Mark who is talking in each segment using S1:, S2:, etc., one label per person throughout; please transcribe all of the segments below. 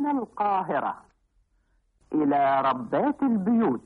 S1: من القاهرة إلى ربات البيوت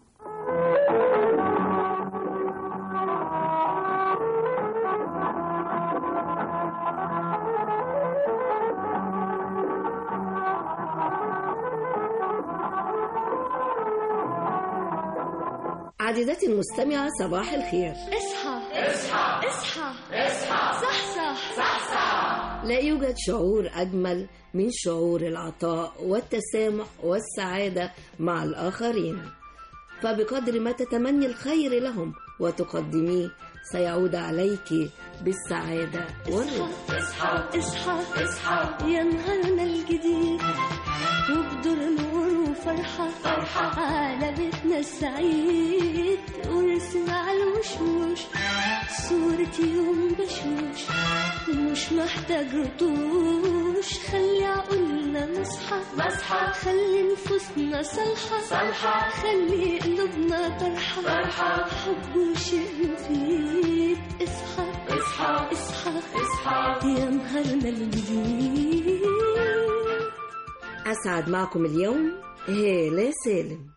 S2: عزيزتي المستمعة صباح الخير
S3: اصحى اصحى اصحى اصحى صحصح صحصح
S2: لا يوجد شعور أجمل من شعور العطاء والتسامح والسعادة مع الآخرين فبقدر ما تتمني الخير لهم وتقدميه سيعود عليك بالسعادة والرضا
S3: اصحى اصحى اصحى يا نهارنا الجديد وبدور نور وفرحة فرحة على بيتنا السعيد وارسم على الوشوش صورة يوم بشوش مش محتاج رطوش خلي عقولنا نصحى نصحى خلي نفوسنا صالحة صالحة خلي قلوبنا طرحة فرحة حب وشيء مفيد اصحى اصحى اصحى اصحى يا نهارنا الجديد
S2: أسعد معكم اليوم هالة سالم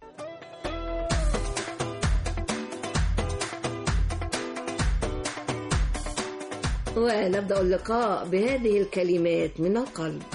S2: ونبدأ اللقاء بهذه الكلمات من القلب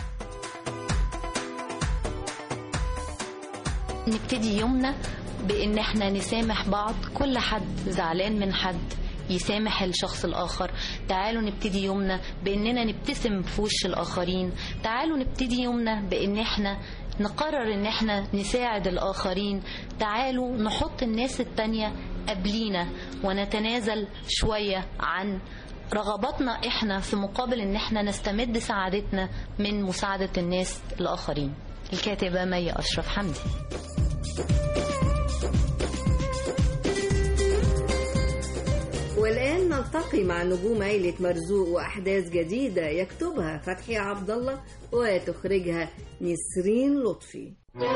S4: نبتدي يومنا بان احنا نسامح بعض كل حد زعلان من حد يسامح الشخص الآخر تعالوا نبتدي يومنا بأننا نبتسم في وش الآخرين تعالوا نبتدي يومنا بأن احنا نقرر ان احنا نساعد الآخرين تعالوا نحط الناس التانية قبلينا ونتنازل شوية عن رغباتنا احنا في مقابل ان احنا نستمد سعادتنا من مساعدة الناس الآخرين الكاتبة مي أشرف حمدي
S2: والآن نلتقي مع نجوم عيلة مرزوق وأحداث جديدة يكتبها فتحي عبد الله وتخرجها نسرين لطفي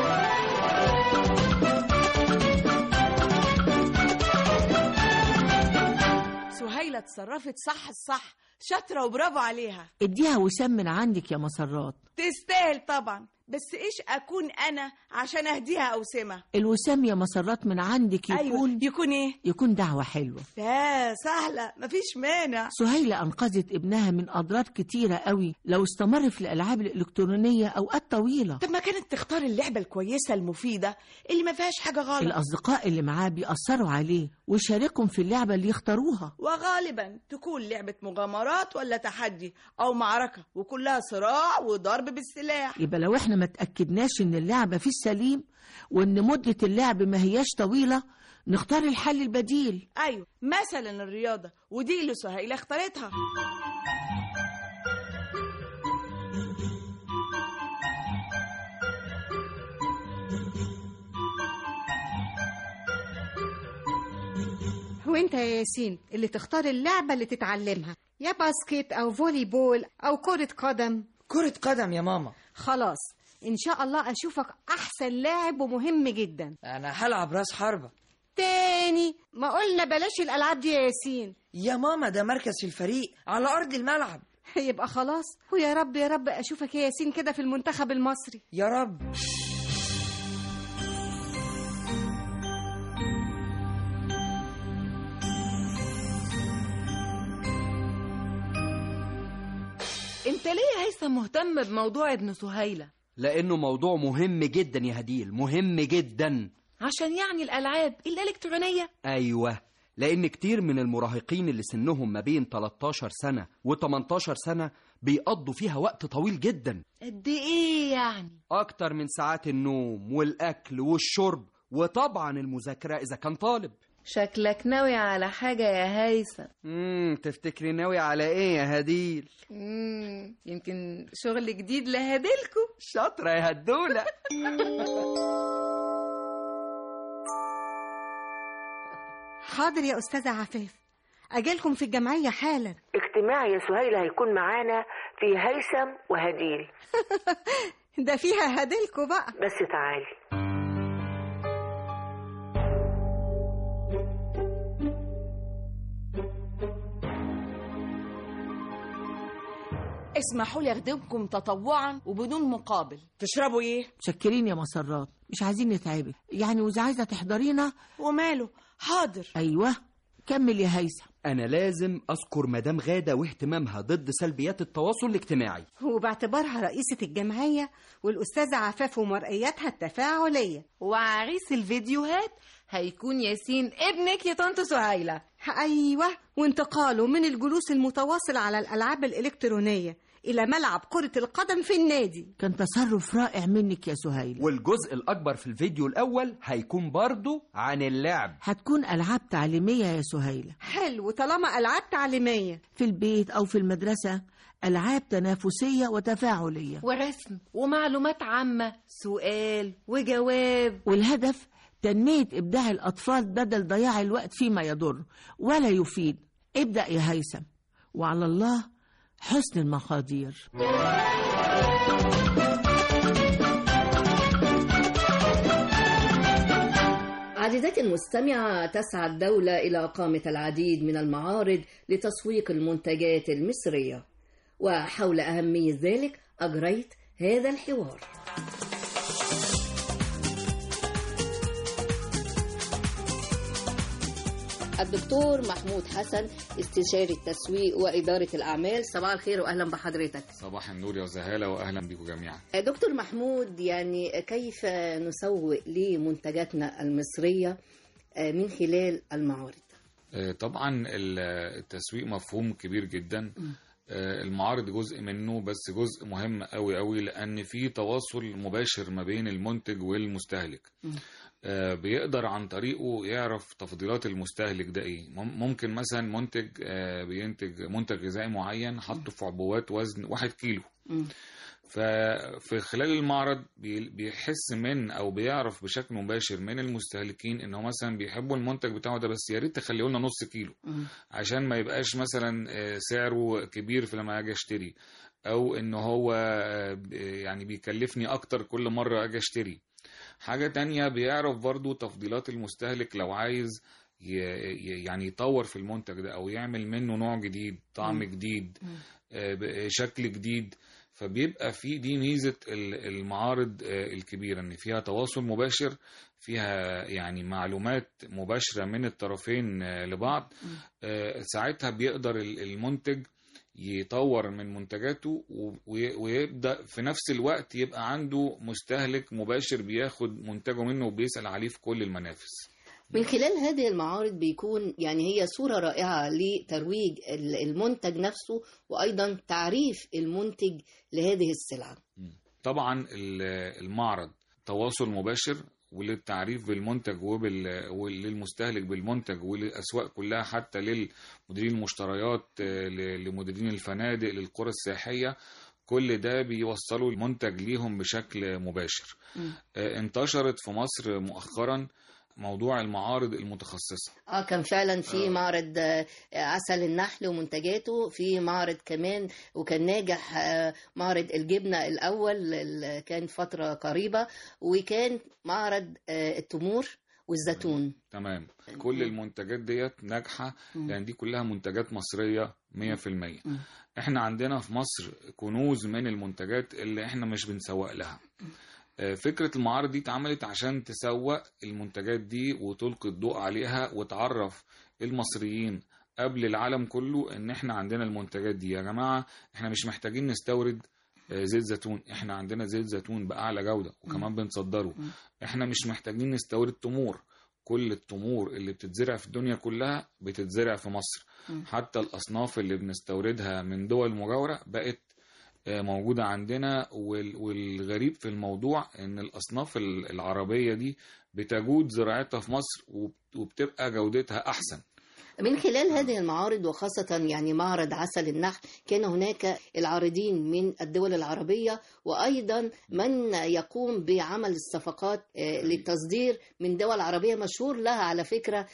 S5: سهيلة اتصرفت صح الصح شاطرة وبرافو عليها
S6: اديها وسام من عندك يا مسرات
S5: تستاهل طبعا بس ايش اكون انا عشان اهديها اوسمة
S6: الوسام يا مسرات من عندك يكون
S5: ايوه يكون ايه
S6: يكون دعوة حلوة
S5: لا سهلة مفيش مانع
S6: سهيلة أنقذت ابنها من أضرار كتيرة قوي لو استمر في الألعاب الإلكترونية أوقات طويلة
S5: طب ما كانت تختار اللعبة الكويسة المفيدة اللي ما فيهاش حاجة غلط
S6: الأصدقاء اللي معاه بيأثروا عليه ويشاركهم في اللعبة اللي يختاروها
S5: وغالبا تكون لعبة مغامرات ولا تحدي أو معركة وكلها صراع وضرب بالسلاح
S6: يبقى لو احنا ما تأكدناش ان اللعبة في السليم وان مدة اللعب ما هياش طويلة نختار الحل البديل
S5: أيوة مثلا الرياضة ودي اللي سهيلة اختارتها
S7: وانت يا ياسين اللي تختار اللعبة اللي تتعلمها يا باسكت او فولي بول او كرة قدم
S8: كرة قدم يا ماما
S7: خلاص ان شاء الله اشوفك احسن لاعب ومهم جدا
S8: أنا هلعب راس حربة
S7: تاني ما قلنا بلاش الالعاب دي يا ياسين
S8: يا ماما ده مركز في الفريق على أرض الملعب
S7: يبقى خلاص ويا رب يا رب اشوفك يا ياسين كده في المنتخب المصري
S8: يا رب
S5: انت ليه يا هيثم مهتم بموضوع ابن سهيلة
S9: لأنه موضوع مهم جدا يا هديل مهم جدا
S5: عشان يعني الألعاب الإلكترونية
S9: أيوة لأن كتير من المراهقين اللي سنهم ما بين 13 سنة و18 سنة بيقضوا فيها وقت طويل جدا
S5: قد إيه يعني
S9: أكتر من ساعات النوم والأكل والشرب وطبعا المذاكرة إذا كان طالب
S10: شكلك ناوي على حاجة يا هيثم
S9: امم تفتكري ناوي على ايه يا هديل
S10: مم، يمكن شغل جديد لهدلكو
S9: شاطرة يا هدولة
S7: حاضر يا استاذة عفاف اجيلكم في الجمعية حالا
S11: اجتماع يا سهيلة هيكون معانا في هيثم وهديل
S7: ده فيها هدلكوا بقى
S11: بس تعالي
S5: اسمحوا لي اخدمكم تطوعا وبدون مقابل تشربوا ايه
S6: متشكرين يا مسرات مش عايزين نتعبك يعني واذا عايزه تحضرينا
S5: وماله حاضر
S6: ايوه كمل يا هيثم
S9: أنا لازم أذكر مدام غادة واهتمامها ضد سلبيات التواصل الاجتماعي
S7: وباعتبارها رئيسة الجمعية والأستاذة عفاف ومرئياتها التفاعلية
S10: وعريس الفيديوهات هيكون ياسين ابنك يا طنط سهيلة
S7: أيوة وانتقاله من الجلوس المتواصل على الألعاب الإلكترونية إلى ملعب كرة القدم في النادي
S6: كان تصرف رائع منك يا سهيلة
S9: والجزء الأكبر في الفيديو الأول هيكون برضو عن اللعب
S6: هتكون ألعاب تعليمية يا سهيلة
S7: حلو طالما ألعاب تعليمية
S6: في البيت أو في المدرسة ألعاب تنافسية وتفاعلية
S10: ورسم ومعلومات عامة سؤال وجواب
S6: والهدف تنمية إبداع الأطفال بدل ضياع الوقت فيما يضر ولا يفيد ابدأ يا هيثم وعلى الله حسن المقادير
S2: عزيزتي المستمعة تسعى الدولة إلى إقامة العديد من المعارض لتسويق المنتجات المصرية وحول أهمية ذلك أجريت هذا الحوار الدكتور محمود حسن استشاري التسويق وإدارة الأعمال صباح الخير وأهلا بحضرتك
S12: صباح النور يا زهالة وأهلا بكم جميعا
S2: دكتور محمود يعني كيف نسوق لمنتجاتنا المصرية من خلال المعارض
S12: آه، طبعا ال- التسويق مفهوم كبير جدا آه، المعارض جزء منه بس جزء مهم قوي قوي لأن في تواصل مباشر ما بين المنتج والمستهلك آه، بيقدر عن طريقه يعرف تفضيلات المستهلك ده ايه مم- ممكن مثلا منتج آه، بينتج منتج غذائي معين حطه في عبوات وزن واحد كيلو ففي خلال المعرض بي- بيحس من او بيعرف بشكل مباشر من المستهلكين ان هو مثلا بيحبوا المنتج بتاعه ده بس يا ريت تخليه لنا نص كيلو عشان ما يبقاش مثلا آه، سعره كبير في لما اجي اشتري او ان هو آه، ب- يعني بيكلفني اكتر كل مره اجي اشتري حاجة تانية بيعرف برضو تفضيلات المستهلك لو عايز ي- ي- يعني يطور في المنتج ده او يعمل منه نوع جديد طعم
S13: مم.
S12: جديد آه، ب- شكل جديد فبيبقى في دي ميزة ال- المعارض آه، الكبيرة ان فيها تواصل مباشر فيها يعني معلومات مباشرة من الطرفين آه، لبعض آه، ساعتها بيقدر ال- المنتج يطور من منتجاته و- وي- ويبدأ في نفس الوقت يبقى عنده مستهلك مباشر بياخد منتجه منه وبيسأل عليه في كل المنافس
S2: من خلال هذه المعارض بيكون يعني هي صورة رائعة لترويج ال- المنتج نفسه وأيضا تعريف المنتج لهذه السلعة
S12: طبعا ال- المعرض تواصل مباشر وللتعريف بالمنتج وبال... وللمستهلك بالمنتج وللأسواق كلها حتى للمديرين المشتريات آه، ل- لمديرين الفنادق للقرى السياحية كل ده بيوصلوا المنتج ليهم بشكل مباشر آه، انتشرت في مصر مؤخرا موضوع المعارض المتخصصة
S2: اه كان فعلا في معرض آه، عسل النحل ومنتجاته في معرض كمان وكان ناجح آه، معرض الجبنة الأول اللي كان فترة قريبة وكان معرض آه، التمور والزيتون
S12: تمام كل المنتجات ديت ناجحة لأن دي كلها منتجات مصرية 100% احنا عندنا في مصر كنوز من المنتجات اللي احنا مش بنسوق لها آه، فكرة المعارض دي اتعملت عشان تسوق المنتجات دي وتلقي الضوء عليها وتعرف المصريين قبل العالم كله ان احنا عندنا المنتجات دي يا جماعة احنا مش محتاجين نستورد آه، زيت زيتون احنا عندنا زيت زيتون بأعلى جودة وكمان بنصدره احنا مش محتاجين نستورد تمور كل التمور اللي بتتزرع في الدنيا كلها بتتزرع في مصر حتى الأصناف اللي بنستوردها من دول مجاورة بقت آه، موجودة عندنا وال- والغريب في الموضوع ان الأصناف ال- العربية دي بتجود زراعتها في مصر وب- وبتبقى جودتها أحسن
S2: من خلال هذه المعارض وخاصة يعني معرض عسل النحل كان هناك العارضين من الدول العربية وأيضا من يقوم بعمل الصفقات آه، للتصدير من دول عربية مشهور لها على فكرة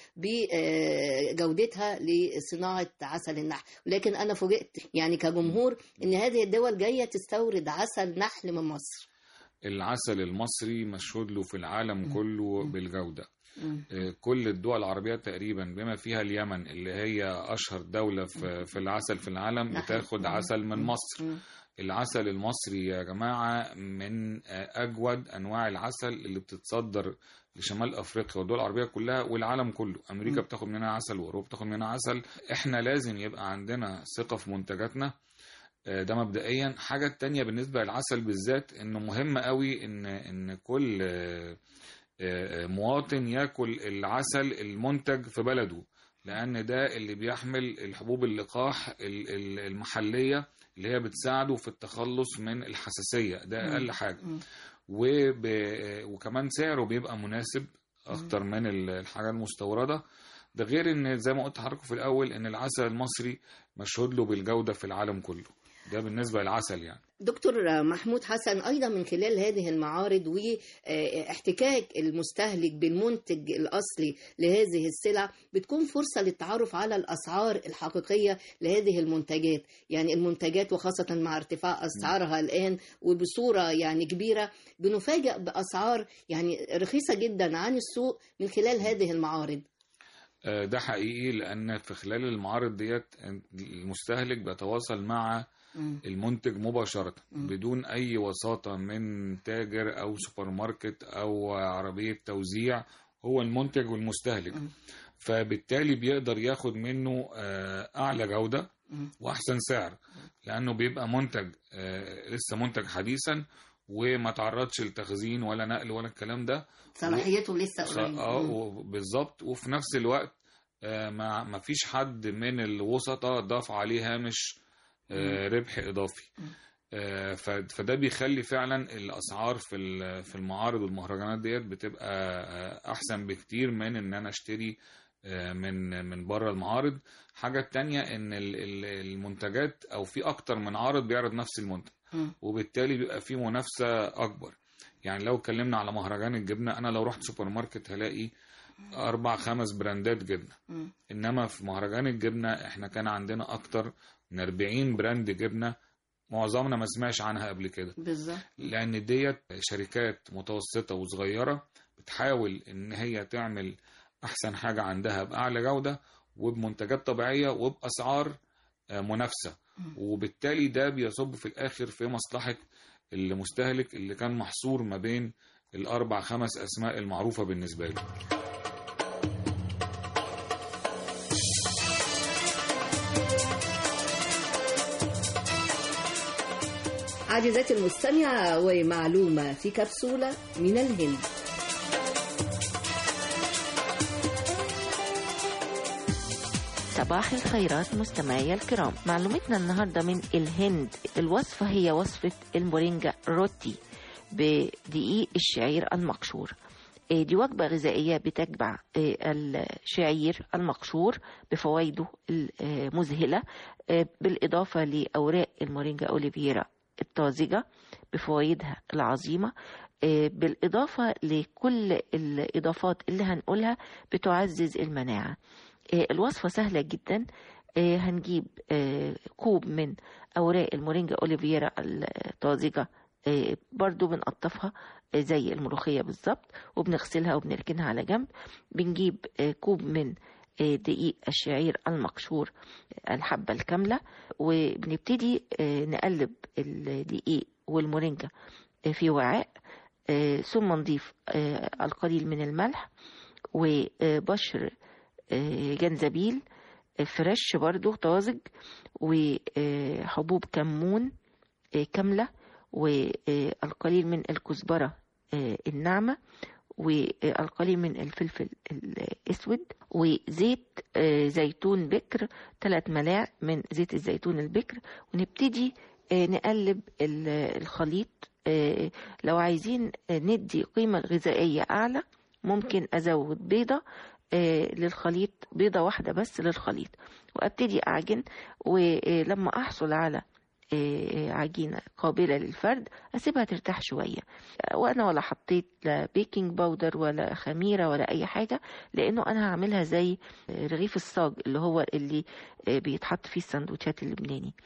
S2: بجودتها لصناعة عسل النحل ولكن أنا فوجئت يعني كجمهور أن هذه الدول جاية تستورد عسل نحل من مصر
S12: العسل المصري مشهود له في العالم كله بالجودة آه، كل الدول العربية تقريبا بما فيها اليمن اللي هي أشهر دولة في, في العسل في العالم
S2: نعم.
S12: بتاخد عسل من مصر العسل المصري يا جماعة من آه، أجود أنواع العسل اللي بتتصدر لشمال أفريقيا والدول العربية كلها والعالم كله أمريكا
S2: مم.
S12: بتاخد منها عسل وأوروبا بتاخد منها عسل إحنا لازم يبقى عندنا ثقة في منتجاتنا آه، ده مبدئيا حاجة التانية بالنسبة للعسل بالذات إنه مهم قوي إن إن كل آه، آه، مواطن ياكل العسل المنتج في بلده لأن ده اللي بيحمل الحبوب اللقاح ال- ال- المحلية اللي هي بتساعده في التخلص من الحساسية ده
S2: مم.
S12: أقل حاجة
S2: مم.
S12: وب... وكمان سعره بيبقى مناسب أكتر من ال- الحاجة المستوردة ده غير ان زي ما قلت لحضراتكم في الاول ان العسل المصري مشهود له بالجوده في العالم كله ده بالنسبه للعسل يعني
S2: دكتور محمود حسن أيضا من خلال هذه المعارض واحتكاك المستهلك بالمنتج الأصلي لهذه السلع بتكون فرصة للتعرف على الأسعار الحقيقية لهذه المنتجات يعني المنتجات وخاصة مع ارتفاع أسعارها الآن وبصورة يعني كبيرة بنفاجأ بأسعار يعني رخيصة جدا عن السوق من خلال هذه المعارض
S12: آه، ده حقيقي لان في خلال المعارض ديت المستهلك بيتواصل مع
S2: مم.
S12: المنتج مباشرة بدون أي وساطة من تاجر أو سوبر ماركت أو عربية توزيع هو المنتج والمستهلك فبالتالي بيقدر ياخد منه آه، أعلى جودة وأحسن سعر لأنه بيبقى منتج آه، لسه منتج حديثا وما تعرضش لتخزين ولا نقل ولا الكلام ده
S2: صلاحيته لسه
S12: خ-
S2: قريبة.
S12: اه
S2: مم.
S12: و- بالظبط وفي نفس الوقت آه، ما ما فيش حد من الوسطاء ضاف عليه هامش آه، ربح اضافي آه، ف- فده بيخلي فعلا الاسعار في ال- في المعارض والمهرجانات ديت بتبقى آه، احسن بكتير من ان انا اشتري آه، من من بره المعارض حاجة تانية ان ال- ال- المنتجات او في اكتر من عارض بيعرض نفس المنتج
S2: مم.
S12: وبالتالي بيبقى في منافسة اكبر يعني لو اتكلمنا على مهرجان الجبنة انا لو رحت سوبر ماركت هلاقي اربع خمس براندات جبنة
S2: مم.
S12: انما في مهرجان الجبنة احنا كان عندنا اكتر من 40 براند جبنة معظمنا ما سمعش عنها قبل كده
S2: بالظبط
S12: لان ديت شركات متوسطة وصغيرة بتحاول ان هي تعمل احسن حاجة عندها باعلى جودة وبمنتجات طبيعية وباسعار آه، منافسة وبالتالي ده بيصب في الاخر في مصلحة المستهلك اللي كان محصور ما بين الاربع خمس اسماء المعروفة بالنسبة له
S2: عزيزاتي المستمعة ومعلومة في كبسولة من الهند
S13: صباح الخيرات مستمعي الكرام معلومتنا النهاردة من الهند الوصفة هي وصفة المورينجا روتي بدقيق الشعير المقشور إيه دي وجبة غذائية بتجمع إيه الشعير المقشور بفوائده المذهلة إيه بالإضافة لأوراق المورينجا أوليفيرا الطازجة بفوائدها العظيمة إيه بالإضافة لكل الإضافات اللي هنقولها بتعزز المناعة إيه الوصفة سهلة جدا إيه هنجيب إيه كوب من أوراق المورينجا أوليفيرا الطازجة إيه برضو بنقطفها إيه زي الملوخية بالظبط وبنغسلها وبنركنها على جنب بنجيب إيه كوب من إيه دقيق الشعير المقشور الحبة الكاملة وبنبتدي إيه نقلب الدقيق والمورينجا إيه في وعاء إيه ثم نضيف إيه القليل من الملح وبشر آه، جنزبيل آه، فريش برضو طازج وحبوب كمون آه، كاملة والقليل من الكزبرة آه، الناعمة والقليل من الفلفل الأسود وزيت آه، زيتون بكر ثلاث ملاعق من زيت الزيتون البكر ونبتدي آه، نقلب ال- الخليط آه، لو عايزين آه، ندي قيمة غذائية أعلى ممكن أزود بيضة آه، للخليط بيضة واحدة بس للخليط وأبتدي أعجن ولما أحصل على آه، عجينة قابلة للفرد أسيبها ترتاح شوية وأنا ولا حطيت لا بيكنج باودر ولا خميرة ولا أي حاجة لأنه أنا هعملها زي آه، رغيف الصاج اللي هو اللي آه، بيتحط فيه السندوتشات اللبناني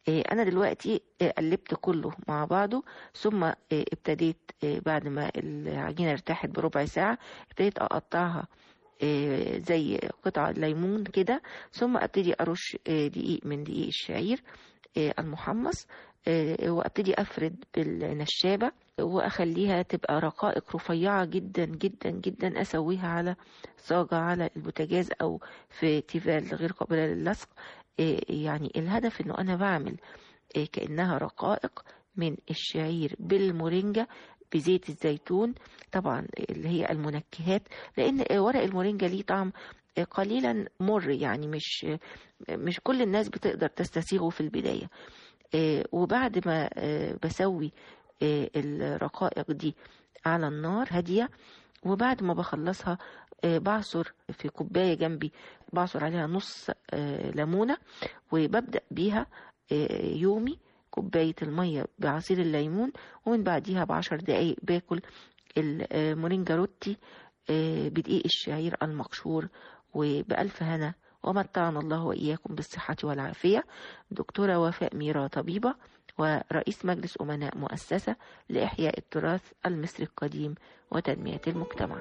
S13: آه، انا دلوقتي آه، قلبت كله مع بعضه ثم آه، ابتديت آه، بعد ما العجينه ارتاحت بربع ساعه ابتديت اقطعها آه، زي قطع ليمون كده ثم ابتدي ارش آه، دقيق من دقيق الشعير آه، المحمص آه، وابتدي افرد بالنشابه واخليها تبقى رقائق رفيعه جدا جدا جدا اسويها على صاجه على البوتاجاز او في تيفال غير قابله للصق آه، يعني الهدف انه انا بعمل آه، كانها رقائق من الشعير بالمورينجا بزيت الزيتون طبعا اللي هي المنكهات لان ورق المورينجا ليه طعم قليلا مر يعني مش مش كل الناس بتقدر تستسيغه في البدايه آه، وبعد ما آه، بسوي آه، الرقائق دي على النار هاديه وبعد ما بخلصها آه، بعصر في كوبايه جنبي بعصر عليها نص آه، ليمونه وببدا بيها آه، يومي كوبايه الميه بعصير الليمون ومن بعديها بعشر دقايق باكل المورينجا روتي آه، بدقيق الشعير المقشور وبألف هنا ومتعنا الله وإياكم بالصحة والعافية دكتورة وفاء ميرا طبيبة ورئيس مجلس أمناء مؤسسة لإحياء التراث المصري القديم وتنمية المجتمع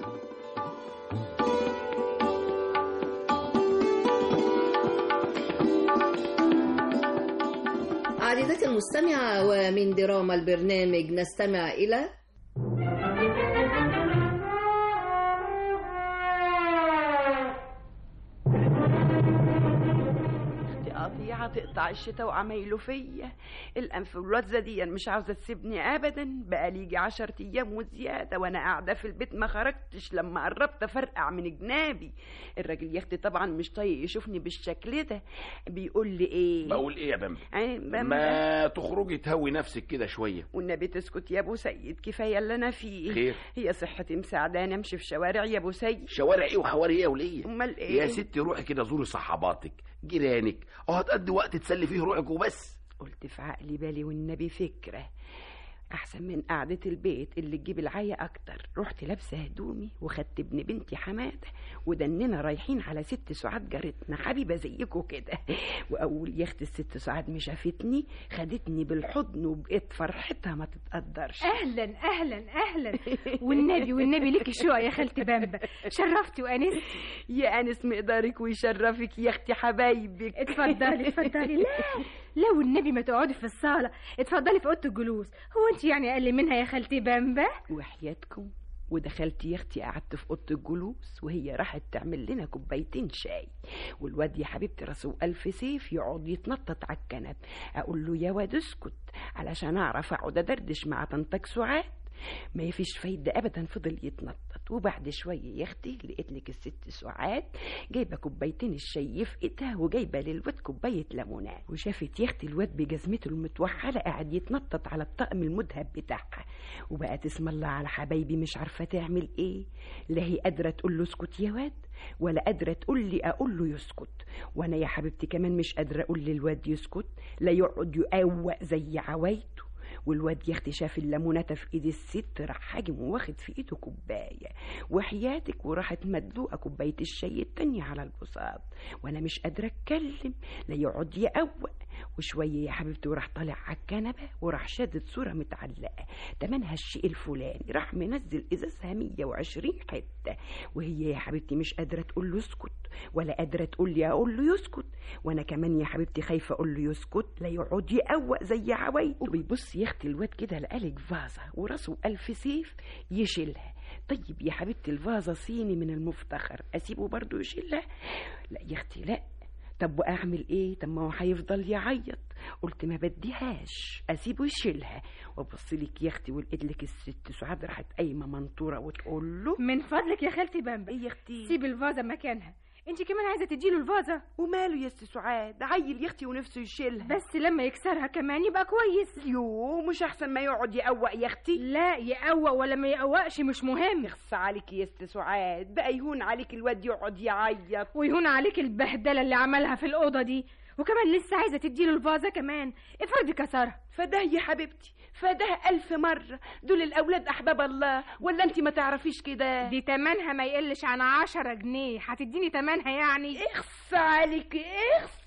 S2: عزيزتي المستمعة ومن دراما البرنامج نستمع إلى
S14: دي قطيعة تقطع الشتاء وعمايله فيا الانفلونزا دي مش عاوزة تسيبني ابدا بقى لي يجي عشر ايام وزيادة وانا قاعدة في البيت ما خرجتش لما قربت افرقع من جنابي الراجل يا اختي طبعا مش طايق يشوفني بالشكل ده بيقول لي ايه
S15: بقول ايه يا بامبا
S14: عين بامبا.
S15: ما تخرجي تهوي نفسك كده شويه
S14: والنبي تسكت يا ابو سيد كفايه اللي انا فيه
S15: خير.
S14: هي صحتي مساعداني امشي في شوارع يا ابو سيد
S15: شوارع ايه وحواري ايه يا وليه
S14: امال ايه
S15: يا ستي روحي كده زوري صحباتك جيرانك اه هتقضي وقت تسلي فيه روحك وبس
S14: قلت في عقلي بالي والنبي فكرة أحسن من قعدة البيت اللي تجيب العيا أكتر رحت لابسة هدومي وخدت ابن بنتي حمادة ودننا رايحين على ست سعاد جارتنا حبيبة زيكو كده وأول يخت الست سعاد مش شافتني خدتني بالحضن وبقيت فرحتها ما تتقدرش
S16: اهلا اهلا اهلا والنبي والنبي ليكي شو يا خالتي بامبا شرفتي وانستي
S14: يا أنس مقدارك ويشرفك يا أختي حبايبك
S16: اتفضلي اتفضلي لا لا والنبي ما تقعدي في الصالة اتفضلي في أوضة الجلوس هو انت يعني أقل منها يا خالتي بامبا
S14: وحياتكم ودخلت يا اختي قعدت في اوضه الجلوس وهي راحت تعمل لنا كوبايتين شاي والواد يا حبيبتي راسه الف سيف يقعد يتنطط على الكنب اقول له يا واد اسكت علشان اعرف اقعد ادردش مع طنطك سعاد ما فيش فايدة أبدا فضل يتنطط وبعد شوية يا أختي لقيت لك الست سعاد جايبة كوبايتين الشاي في إيدها وجايبة للواد كوباية ليمونات وشافت يا أختي الواد بجزمته المتوحلة قاعد يتنطط على الطقم المذهب بتاعها وبقت اسم الله على حبايبي مش عارفة تعمل إيه لا هي قادرة تقول له اسكت يا واد ولا قادرة تقول لي أقول له يسكت وأنا يا حبيبتي كمان مش قادرة أقول للواد يسكت لا يقعد يقوق زي عوايته والواد يا اختي شاف الليمونته في ايد الست راح حاجم واخد في ايده كوبايه وحياتك وراحت مدلوقه كوبايه الشاي التانية على البساط وانا مش قادره اتكلم لا يقعد يقوق وشويه يا حبيبتي وراح طالع على الكنبه وراح شادد صوره متعلقه تمنها الشيء الفلاني راح منزل ازازها 120 حته وهي يا حبيبتي مش قادره تقول له اسكت ولا قادره تقول لي اقول له يسكت وانا كمان يا حبيبتي خايفه اقول له يسكت لا يقعد يقوق زي عوايده ويبص يا اختي الواد كده لقالك فازه وراسه الف سيف يشيلها طيب يا حبيبتي الفازه صيني من المفتخر اسيبه برضه يشيلها لا يا اختي لا طب واعمل ايه طب ما هو هيفضل يعيط قلت ما بديهاش اسيبه يشيلها وابص لك يا اختي ولقيت لك الست سعاد راحت قايمه منطوره وتقول له
S16: من فضلك يا خالتي بامبا
S14: ايه يا اختي
S16: سيبي الفازة مكانها انت كمان عايزة تديله الفازة
S14: وماله يا ست سعاد عيل يا اختي ونفسه يشيلها
S16: بس لما يكسرها كمان يبقى كويس
S14: يو مش احسن ما يقعد يقوق يا اختي
S16: لا يقوق ولا ما يقوقش مش مهم
S14: يخص عليك يا ست سعاد بقى يهون عليك الواد يقعد يعيط
S16: ويهون عليك البهدلة اللي عملها في الأوضة دي وكمان لسه عايزة تديله الفازة كمان افرضي كسرها
S14: فده يا حبيبتي فده ألف مرة دول الأولاد أحباب الله ولا أنت ما تعرفيش كده
S16: دي تمنها ما يقلش عن عشرة جنيه هتديني تمنها يعني
S14: اخص عليك اخص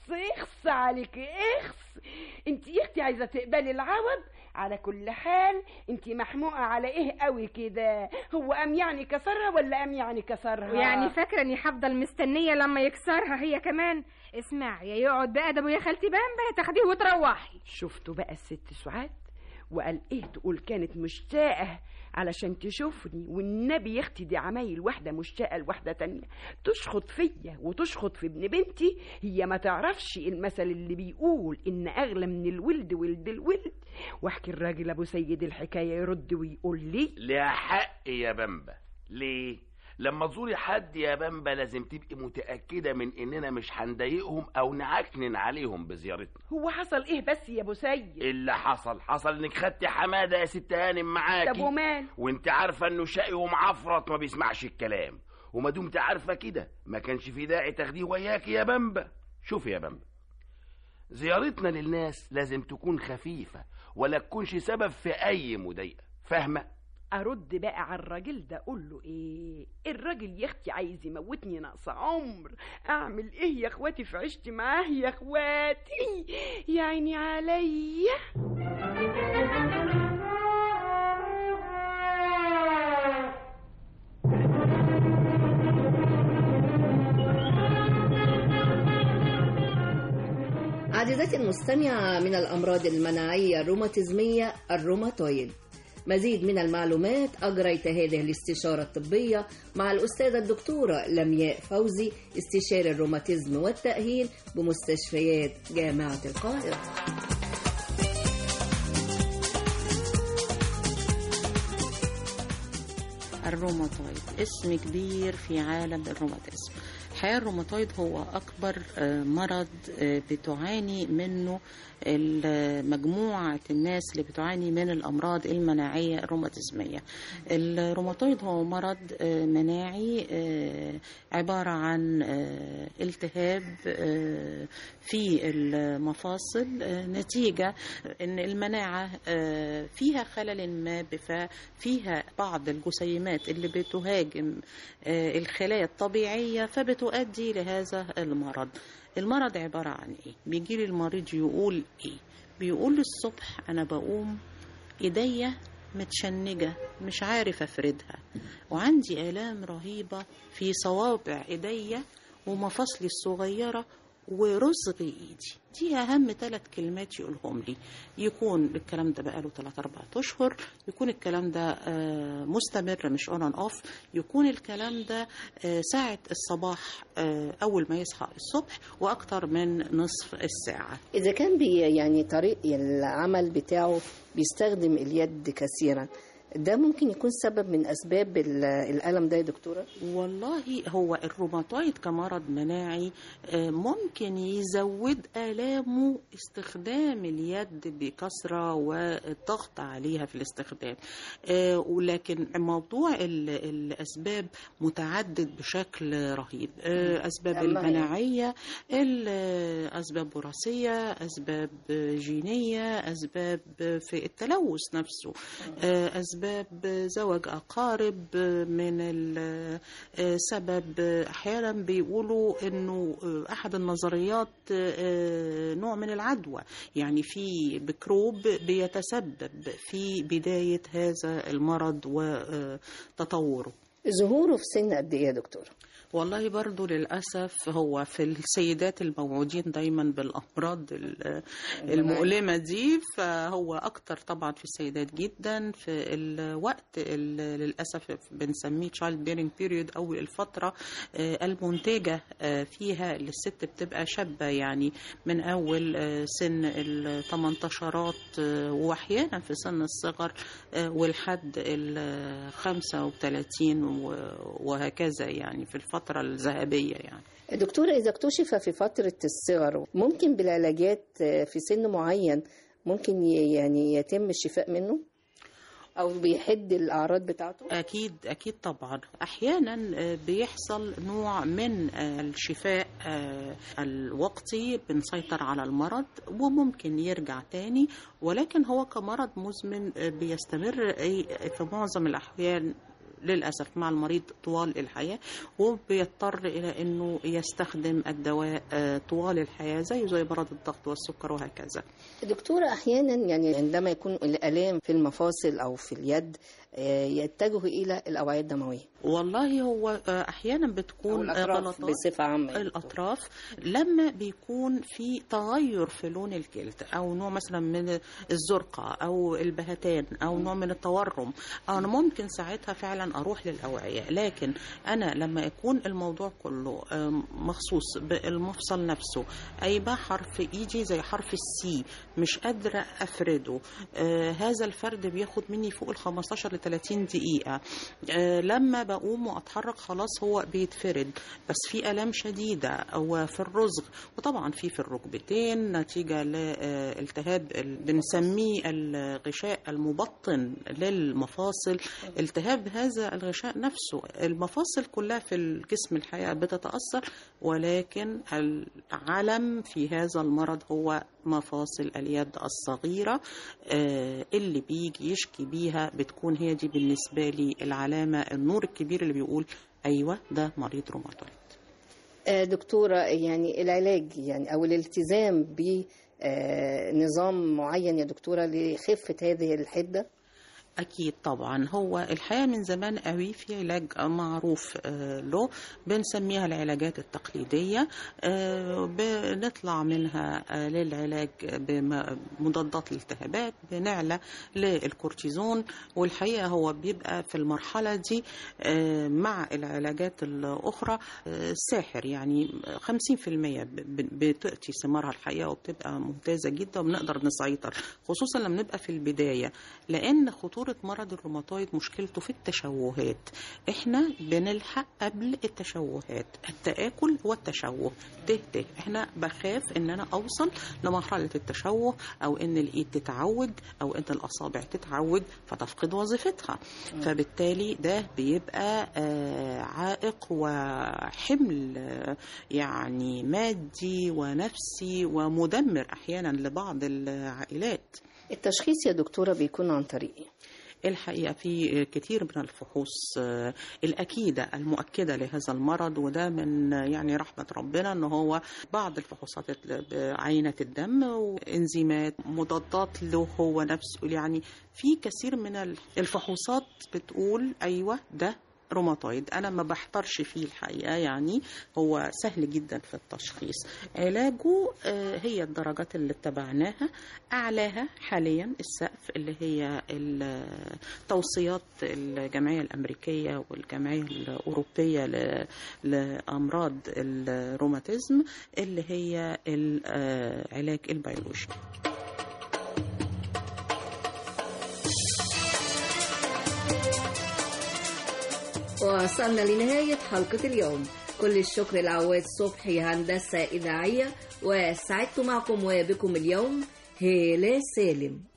S14: اخص اخص عليك اخص انت يا اختي عايزه تقبلي العوض على كل حال انت محموقه على ايه قوي كده هو ام يعني كسرها ولا ام يعني كسرها
S16: ويعني فاكره اني هفضل مستنيه لما يكسرها هي كمان اسمعي يا يقعد بأدبه يا خالتي بامبا تاخديه وتروحي
S14: شفتوا بقى الست سعاد وقال ايه تقول كانت مشتاقة علشان تشوفني والنبي يا اختي دي عمايل واحدة مشتاقة لواحدة تانية تشخط فيا وتشخط في ابن بنتي هي ما تعرفش المثل اللي بيقول ان اغلى من الولد ولد الولد واحكي الراجل ابو سيد الحكاية يرد ويقول لي
S15: ليها حق يا بمبا ليه لما تزوري حد يا بمبا لازم تبقي متأكدة من إننا مش هنضايقهم أو نعكنن عليهم بزيارتنا
S14: هو حصل ايه بس يا ابو سيد
S15: اللي حصل حصل إنك خدتي حمادة يا ست هانم معاكي
S14: طب ومال
S15: وانت عارفة إنه شقي ومعفرط ما بيسمعش الكلام وما دمت عارفة كده ما كانش في داعي تاخديه وياكي يا بمبا شوفي يا بمبا زيارتنا للناس لازم تكون خفيفة ولا تكونش سبب في أي مضايقة فاهمة؟
S14: ارد بقى على الراجل ده اقول له ايه الراجل يا اختي عايز يموتني ناقص عمر اعمل ايه يا اخواتي في عشتي معاه يا اخواتي يا عيني عليا
S2: عزيزتي المستمعة من الأمراض المناعية الروماتيزمية الروماتويد مزيد من المعلومات أجريت هذه الاستشارة الطبية مع الأستاذة الدكتورة لمياء فوزي استشاري الروماتيزم والتأهيل بمستشفيات جامعة القاهرة
S17: الروماتويد اسم كبير في عالم الروماتيزم الحقيقة الروماتويد هو أكبر آه، مرض آه، بتعاني منه ال- مجموعة الناس اللي بتعاني من الأمراض المناعية الروماتيزمية الروماتويد هو مرض آه، مناعي آه، عبارة عن آه، التهاب آه، في المفاصل آه، نتيجة أن المناعة آه، فيها خلل ما فيها بعض الجسيمات اللي بتهاجم آه، الخلايا الطبيعية فبتؤدي لهذا المرض المرض عبارة عن ايه بيجي لي المريض يقول ايه بيقول الصبح انا بقوم ايديا متشنجة مش عارف افردها وعندي آلام رهيبة في صوابع ايديا ومفاصلي الصغيرة ورزق ايدي دي اهم ثلاث كلمات يقولهم لي يكون الكلام ده بقاله 3 4 اشهر يكون الكلام ده آه، مستمر مش اون اند اوف يكون الكلام ده آه، ساعه الصباح آه، اول ما يصحى الصبح واكتر من نصف الساعه
S2: إذا كان بي يعني طريق العمل بتاعه بيستخدم اليد كثيرا ده ممكن يكون سبب من أسباب ال- الألم ده يا دكتورة؟
S17: والله هو الروماتويد كمرض مناعي آه، ممكن يزود آلامه استخدام اليد بكثرة والضغط عليها في الاستخدام آه، ولكن موضوع ال- الأسباب متعدد بشكل رهيب آه، أسباب
S2: أما هي-
S17: المناعية الأسباب وراثية أسباب جينية أسباب في التلوث نفسه آه، أسباب زواج أقارب من السبب أحيانا بيقولوا أنه أحد النظريات آه، نوع من العدوى يعني في ميكروب بيتسبب في بداية هذا المرض وتطوره
S2: ظهوره في سن قد إيه يا دكتورة؟
S17: والله برضو للأسف هو في السيدات الموعودين دايما بالأمراض ال- المؤلمة دي فهو أكتر طبعا في السيدات جدا في الوقت ال- للأسف بنسميه child bearing period أو الفترة آه، المنتجة آه، فيها اللي الست بتبقى شابة يعني من أول آه، سن الثمنتاشرات وأحيانا في سن الصغر آه، ولحد ال 35 و- وهكذا يعني في الفترة الذهبية يعني
S2: دكتورة إذا اكتشف في فترة الصغر ممكن بالعلاجات في سن معين ممكن ي- يعني يتم الشفاء منه؟ أو بيحد الأعراض بتاعته؟
S17: أكيد أكيد طبعا أحيانا آه، بيحصل نوع من آه، الشفاء آه، الوقتي بنسيطر على المرض وممكن يرجع تاني ولكن هو كمرض مزمن آه، بيستمر آه، في معظم الأحيان للأسف مع المريض طوال الحياة وبيضطر إلى أنه يستخدم الدواء آه، طوال الحياة زي زي مرض الضغط والسكر وهكذا
S2: دكتورة أحيانا يعني عندما يكون الآلام في المفاصل أو في اليد آه، يتجه إلى الأوعية الدموية
S17: والله هو آه، احيانا بتكون
S2: أو الأطراف
S17: غلطات
S2: بصفة عامة يعني.
S17: الاطراف لما بيكون في تغير في لون الجلد او نوع مثلا من الزرقه او البهتان او نوع من التورم انا ممكن ساعتها فعلا اروح للاوعيه لكن انا لما يكون الموضوع كله آم، مخصوص بالمفصل نفسه اي بقى حرف يجي زي حرف السي مش قادره افرده آه هذا الفرد بياخد مني فوق ال 15 ل 30 دقيقه آه لما بقوم واتحرك خلاص هو بيتفرد بس في الام شديده وفي الرزغ وطبعا في في الركبتين نتيجه لالتهاب ال- بنسميه الغشاء المبطن للمفاصل التهاب هذا الغشاء نفسه المفاصل كلها في الجسم الحقيقه بتتاثر ولكن العلم في هذا المرض هو مفاصل اليد الصغيرة آه، اللي بيجي يشكي بيها بتكون هي دي بالنسبة لي العلامة النور الكبير اللي بيقول أيوة ده مريض روماتويد
S2: آه، دكتورة يعني العلاج يعني أو الالتزام بنظام معين يا دكتورة لخفة هذه الحدة
S17: أكيد طبعا هو الحقيقة من زمان قوي في علاج معروف آه، له بنسميها العلاجات التقليدية آه، بنطلع منها آه، للعلاج بمضادات الالتهابات بنعلى للكورتيزون والحقيقة هو بيبقى في المرحلة دي آه، مع العلاجات الأخرى آه، ساحر يعني 50% ب- بتأتي ثمارها الحقيقة وبتبقى ممتازة جدا وبنقدر نسيطر خصوصا لما نبقى في البداية لأن خطورة مرض الروماتويد مشكلته في التشوهات احنا بنلحق قبل التشوهات التآكل والتشوه ته ته احنا بخاف ان انا اوصل لمرحلة التشوه او ان الايد تتعوج او ان الاصابع تتعوج فتفقد وظيفتها فبالتالي ده بيبقى آه، عائق وحمل آه، يعني مادي ونفسي ومدمر احيانا لبعض العائلات
S2: التشخيص يا دكتورة بيكون عن طريق إيه؟
S17: الحقيقة في كتير من الفحوص آه، الأكيدة المؤكدة لهذا المرض وده من آه، يعني رحمة ربنا أنه هو بعض الفحوصات ال- بعينة الدم وإنزيمات مضادات له هو نفسه يعني في كثير من الفحوصات بتقول أيوة ده روماتويد انا ما بحترش فيه الحقيقه يعني هو سهل جدا في التشخيص علاجه آه، هي الدرجات اللي اتبعناها اعلاها حاليا السقف اللي هي ال- توصيات الجمعيه الامريكيه والجمعيه الاوروبيه ل- لامراض الروماتيزم اللي هي العلاج البيولوجي
S18: وصلنا لنهاية حلقة اليوم كل الشكر لعواد صبحي هندسة إذاعية وسعدت معكم وبكم اليوم هالة سالم